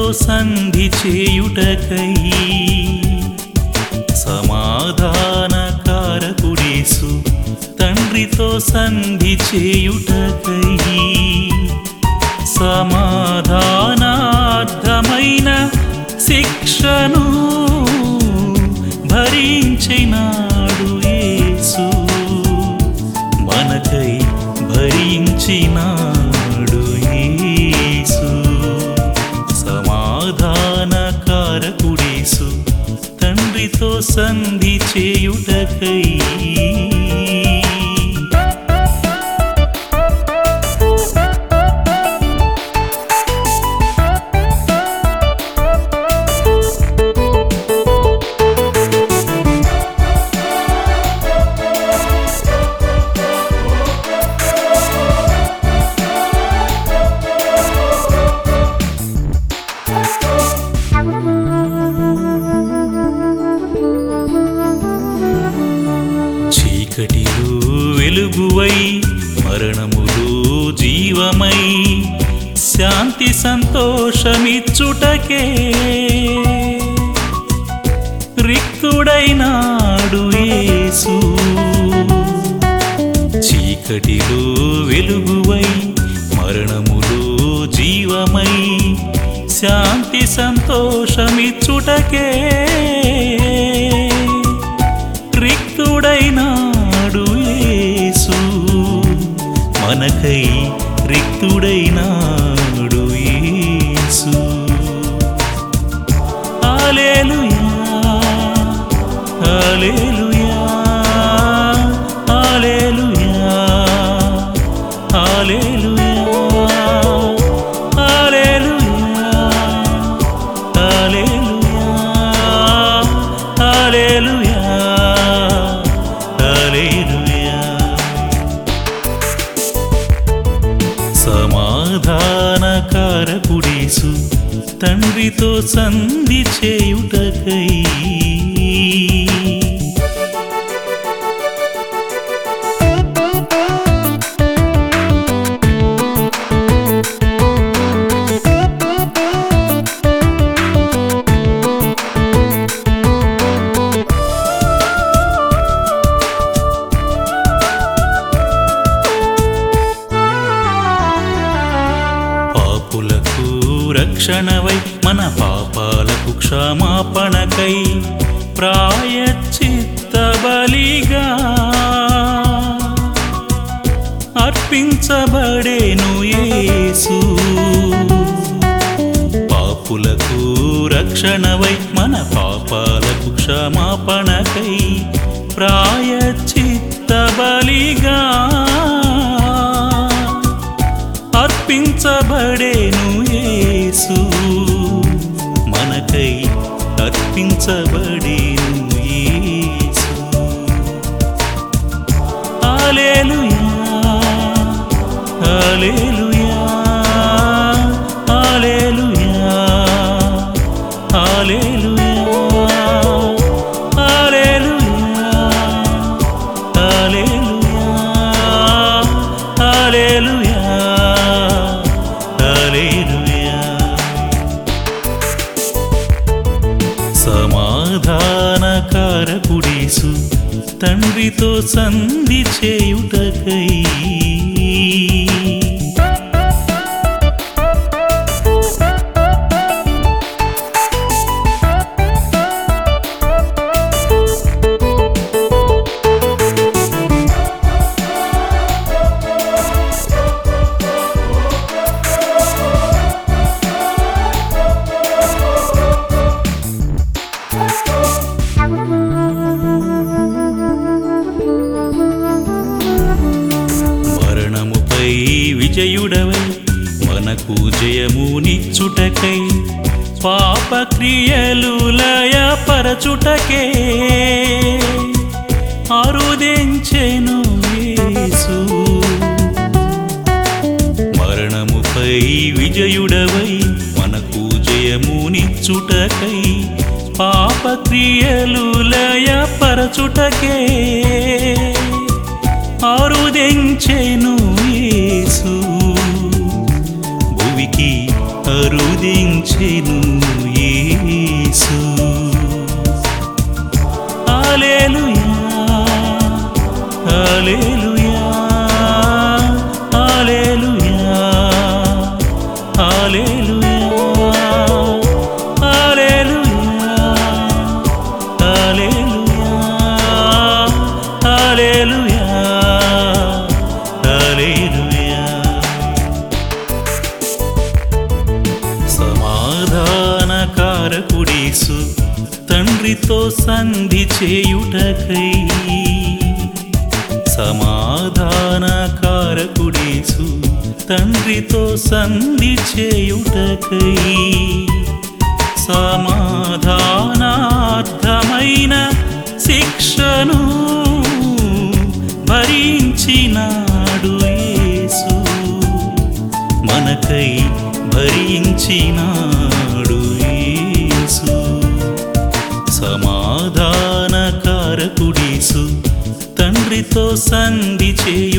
సంధి చేయుటకై సమాధాన కారకుడేసు తండ్రితో సంధి చేయుటకై సమాధానార్థమైన శిక్షను భరించినాడు యేసు మనకై భరించినాడు యేసు సమాధాన కారకుడేసు తండ్రితో సంధి చేయుటకై చీకటిలో వెలుగువై మరణములో జీవమై శాంతి సంతోషమిచ్చుటకే రిక్తుడైనాడు యేసు చీకటిలో వెలుగువై మరణములో జీవమై శాంతి సంతోషమిచ్చుటకే రిక్తుడైనాడు యేసు మనకై రిక్తుడైనాడు యేసు హల్లెలూయా హల్లెలూయా హల్లెలూయా హల్లెలూయా హల్లెలూయా హల్లెలూయా హల్లెలూయా హల్లెలూయా సమాధానకారకుడేసు తండ్రితో సంధి చేయుటకై పాపులకు రక్షణవై మన పాపాలకు క్షమాపణకై ప్రాయచిత్త బలిగా అర్పించబడేను యేసు పాపులకు రక్షణవై మన పాపాలకు క్షమాపణకై ప్రాయచిత్త బలిగా అర్పించబడేను యేసు మనకై అర్పించబడేను యేసు హల్లెలూయా హల్లెలూయా హల్లెలూయా హల్లెలూయా హల్లెలూయా హల్లెలూయా హల్లెలూయా హల్లెలూయా సమాధానకారకుడేసు తండ్రితో సంధి చేయుటకై మరణముపై విజయుడవై మనకు జయమునిచ్చుటకై పాపక్రియలు లయపరచుటకే అరుదించెను యేసు మరణముపై విజయుడవై మనకు జయమునిచ్చుటకై పాపక్రియలు లయపరచుటకే అరుదించెను యేసు భువికి అరుదించెను దించెను యేసు హల్లెలూయా హల్లెలూయా హల్లెలూయా హల్లెలూయా హల్లెలూయా హల్లెలూయా హల్లెలూయా హల్లెలూయా సమాధానకారకుడేసు తండ్రితో సంధి చేయుటకై సమాధానకారకుడేసు తండ్రితో సంధి చేయుటకై సమాధానార్థమైన శిక్షను భరించినాడు యేసు మనకై భరించినాడు యేసు సమాధానకారకుడేసు తండ్రితో సంధి చేయు